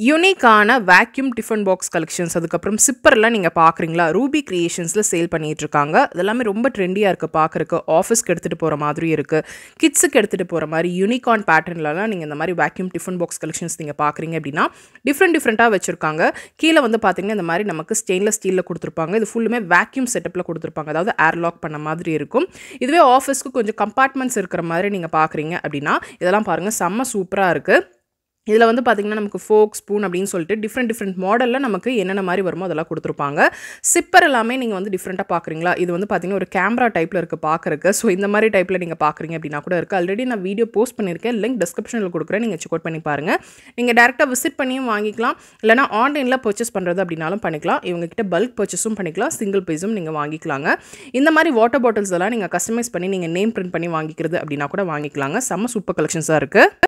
யூனிக்கான vacuum tiffin box collections அதுக்கப்புறம் சிப்பர்லாம் நீங்கள் பார்க்குறீங்களா ரூபி கிரியேஷன்ஸில் சேல் பண்ணிட்டு இருக்காங்க இதெல்லாமே ரொம்ப ட்ரெண்டியாக இருக்குது பார்க்குறக்கு ஆஃபீஸ்க்கு எடுத்துகிட்டு போகிற மாதிரி இருக்குது கிட்ஸுக்கு எடுத்துகிட்டு போகிற மாதிரி யூனிகான் பேட்டர்ன்லலாம் நீங்கள் இந்த மாதிரி வேக்யூம் டிஃபன் பாக்ஸ் கலெக்ஷன்ஸ் நீங்கள் பார்க்குறீங்க அப்படின்னா டிஃப்ரெண்ட் டிஃப்ரெண்ட்டாக வச்சுருக்காங்க கீழே வந்து பார்த்தீங்கன்னா இந்த மாதிரி நமக்கு ஸ்டெயின்லெஸ் ஸ்டீலில் கொடுத்துருப்பாங்க இது ஃபுல்லுமே வேக்யூம் செட்டப்பில் கொடுத்துருப்பாங்க அதாவது ஏர்லாக் பண்ண மாதிரி இருக்கும் இதுவே ஆஃபீஸ்க்கு கொஞ்சம் கம்பார்ட்மெண்ட்ஸ் இருக்கிற மாதிரி நீங்கள் பார்க்குறீங்க அப்படின்னா இதெல்லாம் பாருங்கள் செம்ம சூப்பராக இருக்குது இதில் வந்து பார்த்திங்கன்னா நமக்கு ஃபோக் ஸ்பூன் அப்படின்னு சொல்லிட்டு டிஃப்ரெண்ட் டிஃப்ரெண்ட் மாடலில் நமக்கு என்னென்ன மாதிரி வருமோ அதெல்லாம் கொடுத்துருப்பாங்க சிப்பர் எல்லாமே நீங்கள் வந்து டிஃப்ரெண்ட்டாக பார்க்குறீங்களா இது வந்து பார்த்திங்கன்னா ஒரு கேமரா டைப்பில் இருக்குது பார்க்குறக்கு ஸோ இந்த மாதிரி டைப்பில் நீங்கள் பார்க்குறீங்க அப்படின்னா கூட இருக்குது ஆல்ரெடி நான் வீடியோ போஸ்ட் பண்ணியிருக்கேன் லிங்க் டிஸ்கிரிப்ஷனில் கொடுக்குறேன் நீங்கள் செக் அவுட் பண்ணி பாருங்கள் நீங்கள் டேரெக்டாக விசிட் பண்ணியும் வாங்கிக்கலாம் இல்லைனா ஆன்லைனில் பர்ச்சேஸ் பண்ணுறது அப்படின்னாலும் பண்ணிக்கலாம் இவங்ககிட்ட பல்க் பர்ச்சேஸும் பண்ணிக்கலாம் சிங்கிள் பீஸும் நீங்கள் வாங்கிக்கலாங்க இந்த மாதிரி வாட்டர் பாட்டில்ஸ் எல்லாம் நீங்கள் கஸ்டமைஸ் பண்ணி நீங்கள் நேம் பிரிண்ட் பண்ணி வாங்கிக்கிறது அப்படின்னா கூட வாங்கிக்கலாங்க செம்ம சூப்பர் கலெக்ஷன்ஸாக இருக்குது